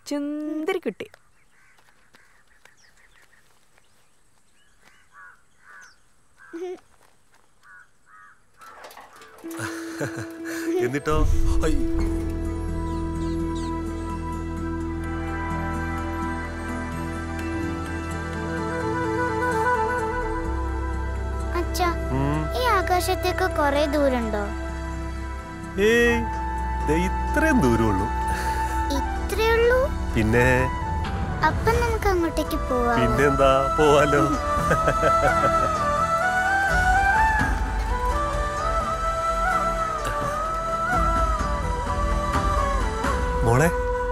ചുന്തിരി കുട്ടി എന്നിട്ടോ ഐ, അച്ഛാ ഉം. ഈ ആകാശത്തേക്ക് കുറെ ദൂരമുണ്ടോ ഏയ് ദേ ഇത്രയും ദൂരമുള്ളൂ ഇത്രയുള്ളൂ പിന്നെ അപ്പം നമുക്ക് അങ്ങോട്ടേക്ക് പോവാം പിന്നെന്താ പോവാലോ മോളെ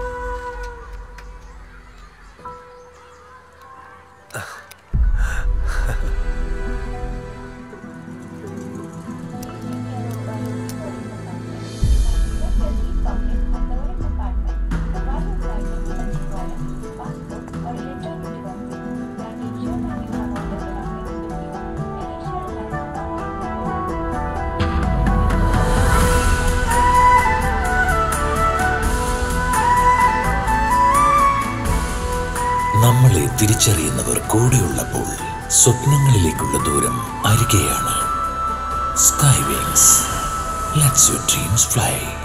നമ്മളെ തിരിച്ചറിയുന്നവർ കൂടെയുള്ളപ്പോൾ സ്വപ്നങ്ങളിലേക്കുള്ള ദൂരം അരികെയാണ് sky wings let's your dreams fly